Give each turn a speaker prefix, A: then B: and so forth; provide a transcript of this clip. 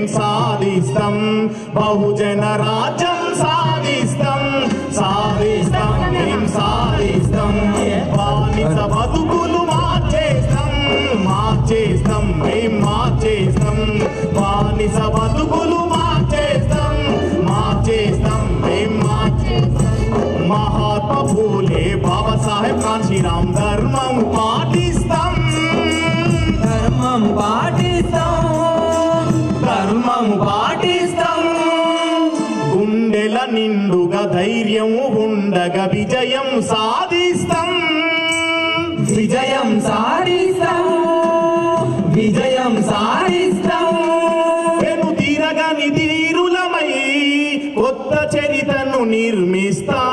A: సాధిస్తాం బహుజన రాజ్యం సాధిస్తాం సాధిస్తాం మేం సాధిస్తాం బానిస బతుకులు మార్చేస్తాం మార్చేస్తాం మేం మార్చేస్తాం బానిస బతుకులు మార్చేస్తాం మార్చేస్తాం మేం మార్చేస్తాం మహాత్మా ఫూలే బాబాసాహెబ్ కాంశీరామ్ ధర్మం పాటిస్తాం
B: ధర్మం పాటిస్తాం
A: ధర్మం పాటిస్తాం గుండెల నిండుగా ధైర్యం ఉండగా విజయం సాధిస్తాం
B: విజయం సాధిస్తాం విజయం సాధిస్తాం
A: వెను తీరగని తీరులమై కొత్త చరితను నిర్మిస్తాం